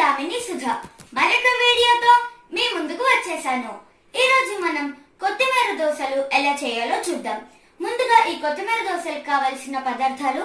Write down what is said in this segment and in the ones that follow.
దామిని సుధ మరొక వీడియోతో మీ ముందుకు వచ్చేసాను ఈ రోజు మనం కొత్తిమీర దోశలు ఎలా చేయాలో చూద్దాం ముందుగా ఈ కొత్తిమీర దోశలకు కావలసిన పదార్థాలు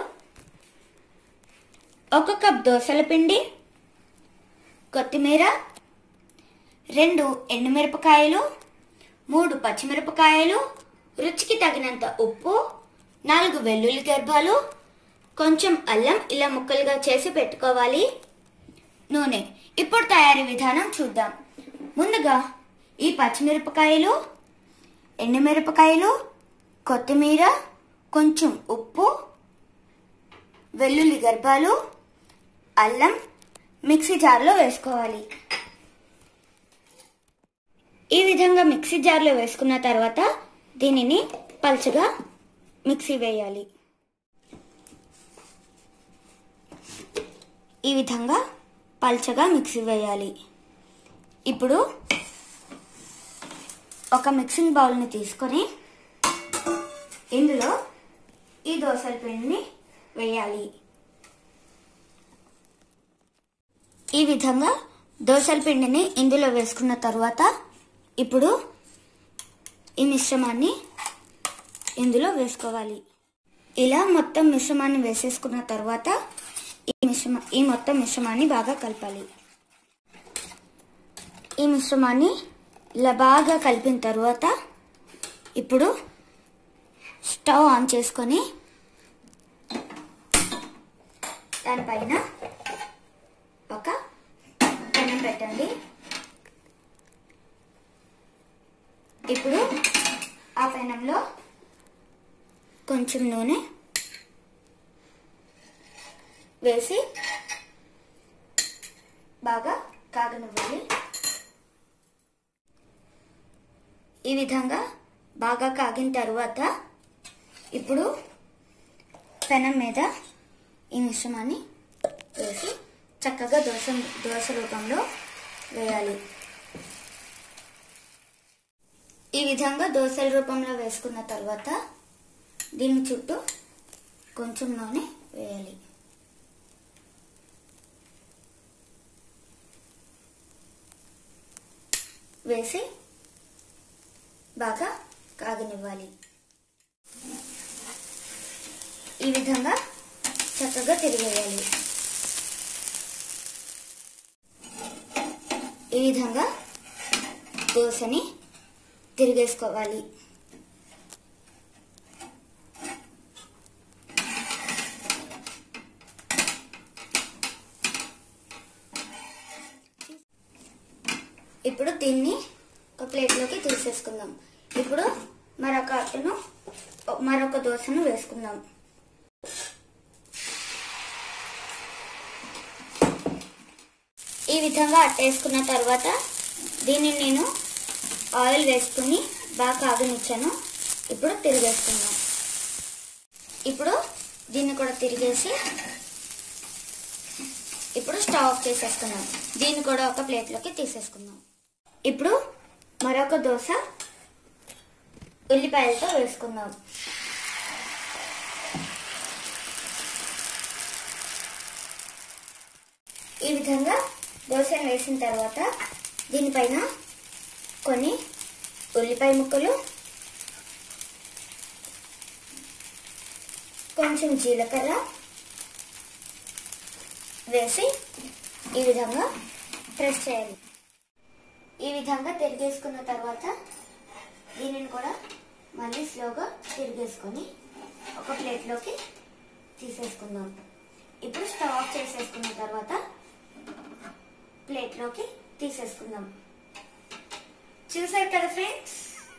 ఒక కప్ దోశల పిండి కొత్తిమీర రెండు ఎండుమిరపకాయలు మూడు పచ్చిమిరపకాయలు రుచికి తగినంత ఉప్పు నాలుగు వెల్లుల్లి గర్భాలు కొంచెం అల్లం ఇలా ముక్కలుగా చేసి పెట్టుకోవాలి నూనె ఇప్పుడు తయారీ విధానం చూద్దాం ముందుగా ఈ పచ్చిమిరపకాయలు ఎండుమిరపకాయలు కొత్తిమీర కొంచెం ఉప్పు వెల్లుల్లి గర్భాలు అల్లం మిక్సీ జార్లో వేసుకోవాలి ఈ విధంగా మిక్సీ జార్లో వేసుకున్న తర్వాత దీనిని పలుచగా మిక్సీ వేయాలి ఈ విధంగా పల్చగా మిక్సీ వేయాలి ఇప్పుడు ఒక మిక్సింగ్ బౌల్ని తీసుకొని ఇందులో ఈ దోసల పిండిని వేయాలి ఈ విధంగా దోసల పిండిని ఇందులో వేసుకున్న తర్వాత ఇప్పుడు ఈ మిశ్రమాన్ని ఇందులో వేసుకోవాలి ఇలా మొత్తం మిశ్రమాన్ని వేసేసుకున్న తర్వాత ఈ మిశ్రమ ఈ మొత్తం మిశ్రమాన్ని బాగా కలపాలి ఈ మిశ్రమాన్ని ఇలా బాగా కలిపిన తర్వాత ఇప్పుడు స్టవ్ ఆన్ చేసుకొని దానిపైన ఒక పెనం పెట్టండి ఇప్పుడు ఆ పెనంలో కొంచెం నూనె వేసి బాగా కాగనివ్వాలి ఈ విధంగా బాగా కాగిన తర్వాత ఇప్పుడు పెనం మీద ఈ మిశ్రమాన్ని వేసి చక్కగా దోశ దోశ రూపంలో వేయాలి ఈ విధంగా దోశల రూపంలో వేసుకున్న తర్వాత దీని చుట్టూ కొంచెం నూనె వేయాలి వేసి బాగా కాగనివ్వాలి ఈ విధంగా చక్కగా తిరిగేయాలి ఈ విధంగా దోశని తిరిగేసుకోవాలి ఇప్పుడు దీన్ని ఒక ప్లేట్లోకి తీసేసుకుందాం ఇప్పుడు మరొక అట్టును మరొక దోశను వేసుకుందాం ఈ విధంగా అట్టేసుకున్న తర్వాత దీన్ని నేను ఆయిల్ వేసుకుని బాగా కాగనిచ్చాను ఇప్పుడు తిరిగేసుకుందాం ఇప్పుడు దీన్ని కూడా తిరిగేసి ఇప్పుడు స్టవ్ ఆఫ్ చేసేసుకుందాం దీన్ని కూడా ఒక ప్లేట్లోకి తీసేసుకుందాం ఇప్పుడు మరొక దోశ ఉల్లిపాయలతో వేసుకుందాం ఈ విధంగా దోశను వేసిన తర్వాత దీనిపైన కొన్ని ఉల్లిపాయ ముక్కలు కొంచెం జీలకర్ర వేసి ఈ విధంగా ప్రెస్ చేయాలి ఈ విధంగా తిరిగేసుకున్న తర్వాత దీనిని కూడా మళ్ళీ స్లోగా తిరిగేసుకొని ఒక ప్లేట్లోకి తీసేసుకుందాం ఇప్పుడు స్టవ్ ఆఫ్ చేసేసుకున్న తర్వాత ప్లేట్లోకి తీసేసుకుందాం చూసారు కదా ఫ్రెండ్స్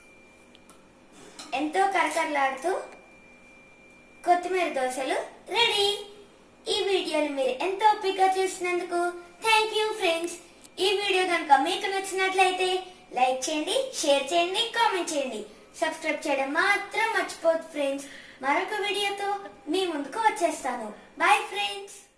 ఎంతో కరకరలాడుతూ కొత్తిమీర దోశలు రెడీ ఈ వీడియోని మీరు ఎంతో ఓపికగా చూసినందుకు థ్యాంక్ యూ ఫ్రెండ్స్ ఈ వీడియో కనుక మీకు నచ్చినట్లయితే లైక్ చేయండి షేర్ చేయండి కామెంట్ చేయండి సబ్స్క్రైబ్ చేయడం మాత్రం మర్చిపోదు ఫ్రెండ్స్ మరొక వీడియోతో మీ ముందుకు వచ్చేస్తాను బాయ్ ఫ్రెండ్స్